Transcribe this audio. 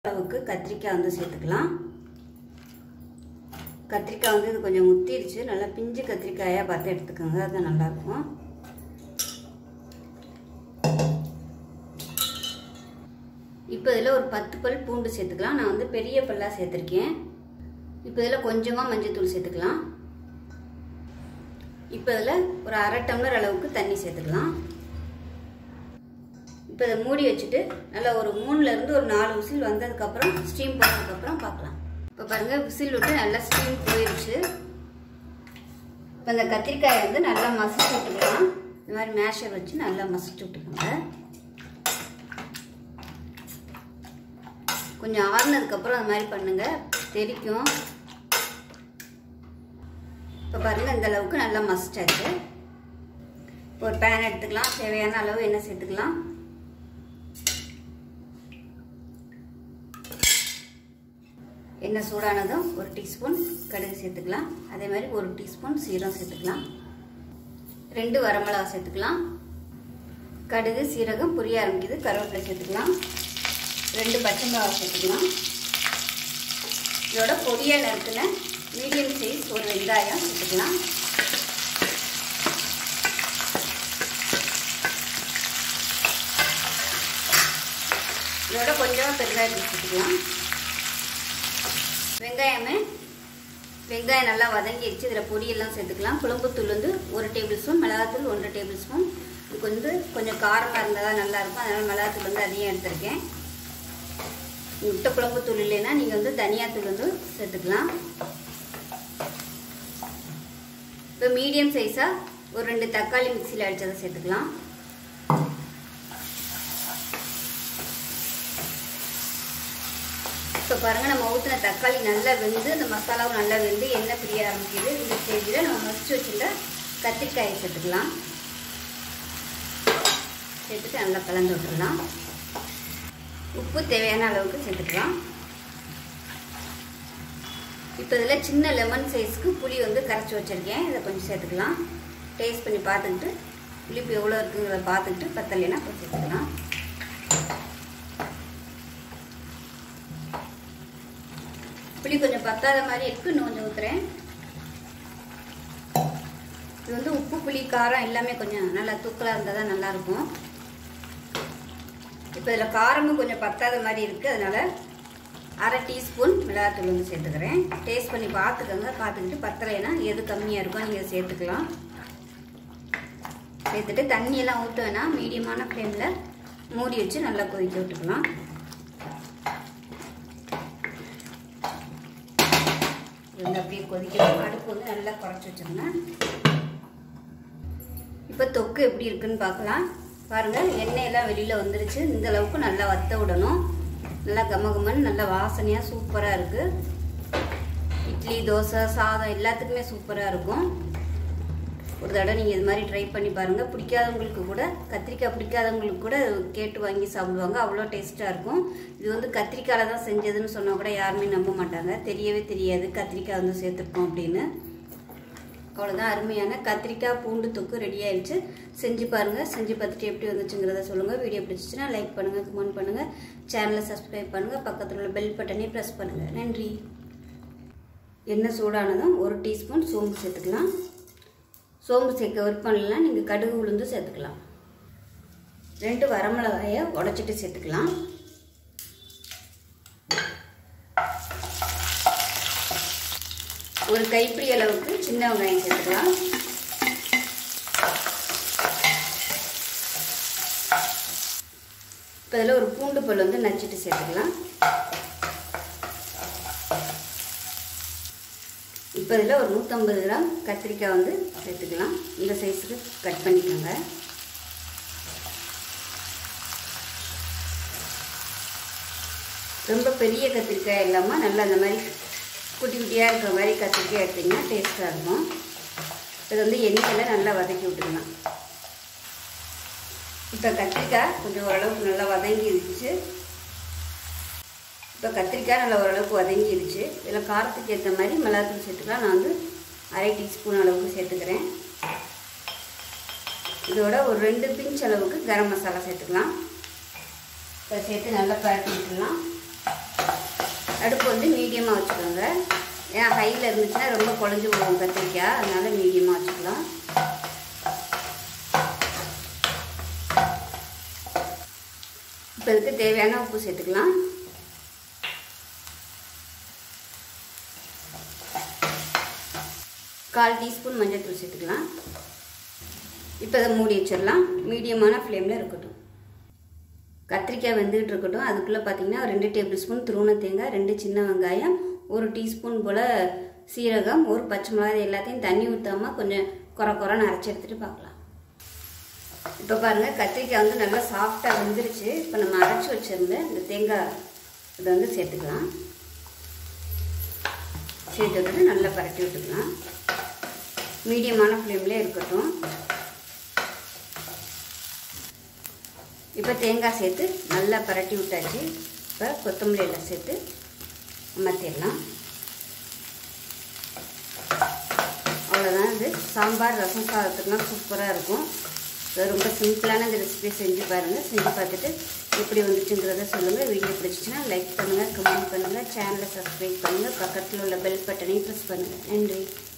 அளவுக்கு கத்திரிக்காய் வந்து சேர்த்துக்கலாம் கத்திரிக்காய் வந்து இது கொஞ்சம் முத்திருச்சு நல்லா பிஞ்சு கத்திரிக்காயாக பார்த்து எடுத்துக்கோங்க அது நல்லாயிருக்கும் இப்போ இதில் ஒரு பத்து பல் பூண்டு சேர்த்துக்கலாம் நான் வந்து பெரிய பல்லாக சேர்த்துருக்கேன் இப்போ இதில் கொஞ்சமாக மஞ்சள்தூள் சேர்த்துக்கலாம் இப்போ இதில் ஒரு அரை டம்ளர் அளவுக்கு தண்ணி சேர்த்துக்கலாம் இப்போ இதை மூடி வச்சுட்டு நல்லா ஒரு மூணுலேருந்து ஒரு நாலு விசில் வந்ததுக்கப்புறம் ஸ்டீம் போனதுக்கப்புறம் பார்க்கலாம் இப்போ பாருங்கள் விசில் விட்டு நல்லா ஸ்டீம் போயிடுச்சு இப்போ இந்த கத்திரிக்காயை வந்து நல்லா மசிச்சு விட்டுக்கலாம் இந்த மாதிரி மேஷர் வச்சு நல்லா மசிச்சு விட்டுக்கோங்க கொஞ்சம் ஆறுனதுக்கப்புறம் அந்த மாதிரி பண்ணுங்கள் தெரிக்கும் இப்போ பாருங்கள் இந்த அளவுக்கு நல்லா மசிச்சாச்சு இப்போ ஒரு பேன் எடுத்துக்கலாம் தேவையான அளவு எண்ணெய் சேர்த்துக்கலாம் எண்ணெய் சூடானதும் ஒரு டீஸ்பூன் கடுகு சேர்த்துக்கலாம் அதே மாதிரி ஒரு டீஸ்பூன் சீரகம் சேர்த்துக்கலாம் ரெண்டு வரமிளகா சேர்த்துக்கலாம் கடுகு சீரகம் புரிய ஆரம்பிக்குது கருவேப்பிலை சேர்த்துக்கலாம் ரெண்டு பச்சை மிளகா சேர்த்துக்கலாம் இதோட பொடியாக நறுக்கின மீடியம் சைஸ் ஒரு வெங்காயம் சேர்த்துக்கலாம் இதோட கொஞ்சம் பெருங்காயத்தை சேர்த்துக்கலாம் வெங்காயமே வெங்காயம் நல்லா வதங்கிடுச்சு இதில் பொடியெல்லாம் சேர்த்துக்கலாம் குழம்புத்தூள் வந்து ஒரு டேபிள் ஸ்பூன் மிளகாத்தூள் ஒன்றரை டேபிள் ஸ்பூன் இதுக்கு வந்து கொஞ்சம் காரமாக இருந்தால் தான் நல்லாயிருக்கும் அதனால் மிளகாத்தூள் வந்து அதிகம் எடுத்திருக்கேன் முட்டை குழம்புத்தூள் இல்லைன்னா நீங்கள் வந்து தனியாத்தூள் வந்து சேர்த்துக்கலாம் இப்போ மீடியம் சைஸாக ஒரு ரெண்டு தக்காளி மிக்சியில் அடித்ததை சேர்த்துக்கலாம் இப்போ பாருங்கள் நம்ம ஊற்றின தக்காளி நல்லா வெந்து இந்த மசாலாவும் நல்லா வெந்து எண்ணெய் பிரிய ஆரம்பிக்குது இந்த ஸ்டேஜில் நம்ம மசிச்சு வச்சுருந்த கத்திரிக்காயை சேர்த்துக்கலாம் சேர்த்துட்டு நல்லா கலந்து விட்டுடலாம் உப்பு தேவையான அளவுக்கு சேர்த்துக்கலாம் இப்போ இதில் சின்ன லெமன் சைஸ்க்கு புளி வந்து கரைச்சி வச்சுருக்கேன் இதை கொஞ்சம் சேர்த்துக்கலாம் டேஸ்ட் பண்ணி பார்த்துக்கிட்டு புளிப்பு எவ்வளோ இருக்குங்கிறத பார்த்துக்கிட்டு பத்தலைன்னா அப்புறம் சேர்த்துக்கலாம் புளி கொஞ்சம் பத்தாத மாதிரி இருக்கு இன்னும் கொஞ்சம் ஊற்றுறேன் இது வந்து உப்பு புளி காரம் எல்லாமே கொஞ்சம் நல்லா தூக்கலாக இருந்தால் தான் நல்லாயிருக்கும் இப்போ இதில் காரமும் கொஞ்சம் பத்தாத மாதிரி இருக்குது அதனால் அரை டீஸ்பூன் மிளகாத்தூள் வந்து சேர்த்துக்கிறேன் டேஸ்ட் பண்ணி பார்த்துக்கோங்க பார்த்துக்கிட்டு பத்தலைன்னா எது கம்மியாக இருக்கோ நீங்கள் சேர்த்துக்கலாம் சேர்த்துட்டு தண்ணியெல்லாம் ஊற்ற வேணாம் மீடியமான ஃப்ளேமில் மூடி வச்சு நல்லா கொதிக்க விட்டுக்கலாம் வந்து அப்படியே கொதிக்கணும் அடுப்பு வந்து நல்லா குறைச்சி வச்சுருங்க இப்போ தொக்கு எப்படி இருக்குன்னு பார்க்கலாம் பாருங்கள் எண்ணெயெல்லாம் வெளியில் வந்துருச்சு இந்த அளவுக்கு நல்லா வத்த விடணும் நல்லா கமகமன்னு நல்லா வாசனையாக சூப்பராக இருக்குது இட்லி தோசை சாதம் எல்லாத்துக்குமே சூப்பராக இருக்கும் ஒரு தடவை நீங்கள் இது மாதிரி ட்ரை பண்ணி பாருங்கள் பிடிக்காதவங்களுக்கு கூட கத்திரிக்காய் பிடிக்காதவங்களுக்கு கூட கேட்டு வாங்கி சாப்பிடுவாங்க அவ்வளோ டேஸ்ட்டாக இருக்கும் இது வந்து கத்திரிக்காயில் தான் செஞ்சதுன்னு சொன்னால் கூட யாருமே நம்ப மாட்டாங்க தெரியவே தெரியாது கத்திரிக்காய் வந்து சேர்த்துருக்கோம் அப்படின்னு அவ்வளோதான் அருமையான கத்திரிக்காய் பூண்டு தொக்கு ரெடி ஆயிடுச்சு செஞ்சு பாருங்கள் செஞ்சு பார்த்துட்டு எப்படி வந்துச்சுங்கிறத சொல்லுங்கள் வீடியோ பிடிச்சிச்சுன்னா லைக் பண்ணுங்கள் கமெண்ட் பண்ணுங்கள் சேனலை சப்ஸ்கிரைப் பண்ணுங்கள் பக்கத்தில் உள்ள பெல் பட்டனே ப்ரெஸ் பண்ணுங்கள் நன்றி எண்ணெய் சூடானதும் ஒரு டீஸ்பூன் சோம்பு சேர்த்துக்கலாம் சோம்பு சேர்க்க விருப்பம்லாம் நீங்கள் கடுகு உளுந்து சேர்த்துக்கலாம் ரெண்டு வரமிளகாயை உடச்சிட்டு சேர்த்துக்கலாம் ஒரு கைப்பிடி அளவுக்கு சின்ன வெங்காயம் சேர்த்துக்கலாம் இப்போ இதில் ஒரு பூண்டு பல் வந்து நச்சுட்டு சேர்த்துக்கலாம் இப்போ இதில் ஒரு நூற்றம்பது கிராம் கத்திரிக்காய் வந்து சேர்த்துக்கலாம் இந்த சைஸுக்கு கட் பண்ணிக்கோங்க ரொம்ப பெரிய கத்திரிக்காய் இல்லாமல் நல்லா அந்த மாதிரி குட்டி குட்டியாக இருக்கிற மாதிரி கத்திரிக்காய் எடுத்திங்கன்னா டேஸ்ட்டாக இருக்கும் இது வந்து எண்ணெயில் நல்லா வதக்கி விட்டுக்கலாம் இப்போ கத்திரிக்காய் கொஞ்சம் ஓரளவுக்கு நல்லா வதங்கிருச்சு இப்போ கத்திரிக்காய் நல்லா ஓரளவுக்கு வதங்கிருச்சு இதில் காரத்துக்கு ஏற்ற மாதிரி மிளகாத்தூள் சேர்த்துக்கலாம் நான் வந்து அரை டீஸ்பூன் அளவுக்கு சேர்த்துக்கிறேன் இதோட ஒரு ரெண்டு பிஞ்ச் அளவுக்கு கரம் மசாலா சேர்த்துக்கலாம் இப்போ சேர்த்து நல்லா பரட்டி விட்டுடலாம் அடுப்பு வந்து மீடியமாக வச்சுக்கோங்க ஏன் ஹையில் இருந்துச்சுன்னா ரொம்ப குழஞ்சி போகும் கத்திரிக்காய் அதனால மீடியமாக வச்சுக்கலாம் இப்போ இதுக்கு தேவையான உப்பு சேர்த்துக்கலாம் கால் டீஸ்பூன் மஞ்சள் தூள் சேர்த்துக்கலாம் இப்போ இதை மூடி வச்சிடலாம் மீடியமான ஃப்ளேமில் இருக்கட்டும் கத்திரிக்காய் வெந்துக்கிட்டு இருக்கட்டும் அதுக்குள்ளே பார்த்தீங்கன்னா ரெண்டு டேபிள் ஸ்பூன் துருவன தேங்காய் ரெண்டு சின்ன வெங்காயம் ஒரு டீஸ்பூன் போல் சீரகம் ஒரு பச்சை மிளகாய் எல்லாத்தையும் தண்ணி ஊற்றாமல் கொஞ்சம் குறை குறைன்னு அரைச்சி எடுத்துகிட்டு பார்க்கலாம் இப்போ பாருங்கள் கத்திரிக்காய் வந்து நல்லா சாஃப்டாக வெந்துருச்சு இப்போ நம்ம அரைச்சி வச்சுருந்த இந்த தேங்காய் இதை வந்து சேர்த்துக்கலாம் சேர்த்து விட்டுட்டு நல்லா பரட்டி விட்டுக்கலாம் மீடியமான ஃப்ளேம்லேயே இருக்கட்டும் இப்போ தேங்காய் சேர்த்து நல்லா பரட்டி விட்டாச்சு இப்போ கொத்தமல்லி எல்லாம் சேர்த்து அமர்த்திடலாம் அவ்வளோதான் இது சாம்பார் ரசம் சாதத்துக்குலாம் சூப்பராக இருக்கும் இது ரொம்ப சிம்பிளான இந்த ரெசிபி செஞ்சு பாருங்கள் செஞ்சு பார்த்துட்டு எப்படி வந்துச்சுங்கிறத சொல்லுங்கள் வீடியோ பிடிச்சிச்சின்னா லைக் பண்ணுங்கள் கமெண்ட் பண்ணுங்கள் சேனலை சப்ஸ்கிரைப் பண்ணுங்கள் பக்கத்தில் உள்ள பெல் பட்டனையும் ப்ரெஸ் பண்ணுங்கள் நன்றி